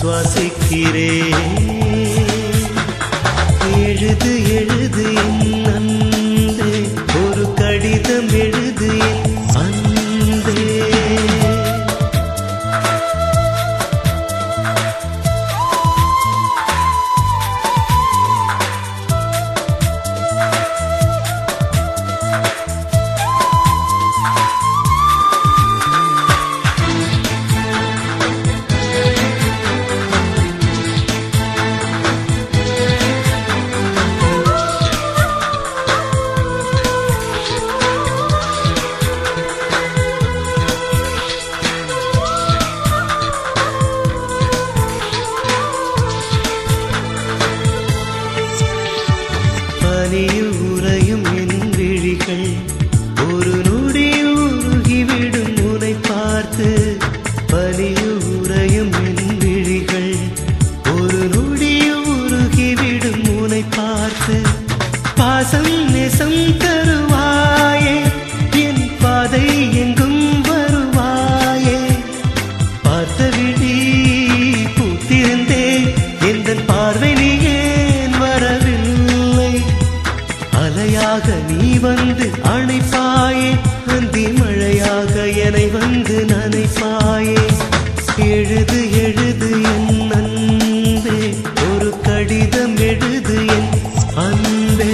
சுவாசிக்கிறேன் எழுது எழுது என் அன்பே ஒரு கடிதம் எழுது என் அன்பே பனியில் உறையும் என் விழிகள் ஒரு நொடியில் உருகிவிடும் உனை பார்த்து பனியில் உறையும் என் விழிகள் ஒரு நொடியில் உருகிவிடும் உனை பார்த்து பாசம் நெசம் தருவாயே என் பாதை எங்கும் வருவாயே பார்த்த விழி பூத்திருந்தே எந்த பார்வை நீ ஏன் வரவில்லை அலையாக நீ வந்து அணைப்பாயே அந்தி மழையாக என்னை வந்து நனைப்பாயே எழுது எழுது என் அன்பே ஒரு கடிதம் எழுது என் அன்பே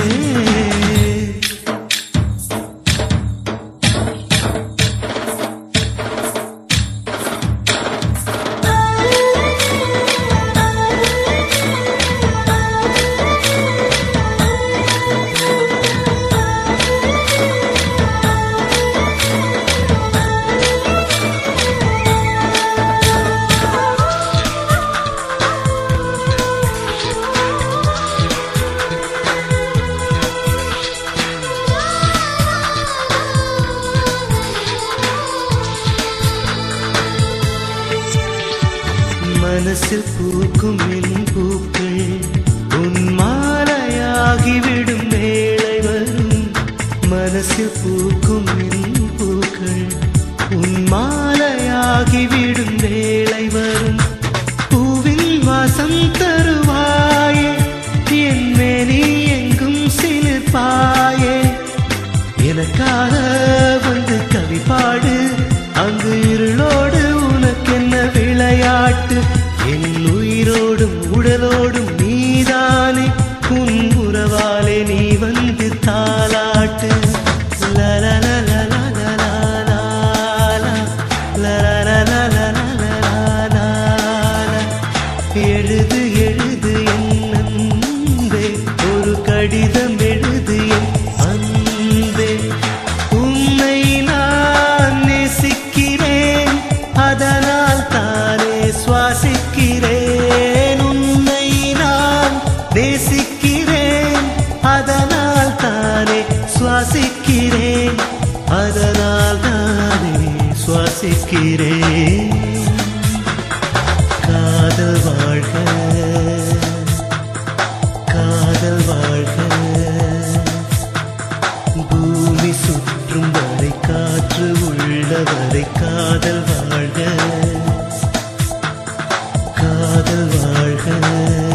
மனசில் பூக்கும் என் பூக்கள் உன் மாலையாகிவிடும் வேளை வரும் மனசில் பூக்கும் என் பூக்கள் உன் மாலையாகிவிடும் வேளை வரும் பூவின் வாசம் தருவாயே என் மேனி எங்கும் சிலிர்ப்பாயே எனக்காக வந்து கவி பாடு அங்கு இருளோடு உனக்கென்ன விளையாட்டு என் உயிரோடும் உடலோடும் நீதானே உன் உறவாலே நீ வந்து தாலாட்டு எழுது எழுது என் அன்பே ஒரு கடிதம் எழுது என் அன்பே உன்னை நான் நேசிக்கிறேன் அதனால் தானே சுவாசிக்கிறேன் உன்னை நான் நேசிக்கிறேன் அதனால் தானே சுவாசிக்கிறேன் அதனால் தானே சுவாசிக்கிறேன் காதல் வாழ்க காதல் வாழ்க பூமி சுற்றும் வரை காற்று உள்ளவரை காதல் வாழ்க காதல் வாழ்க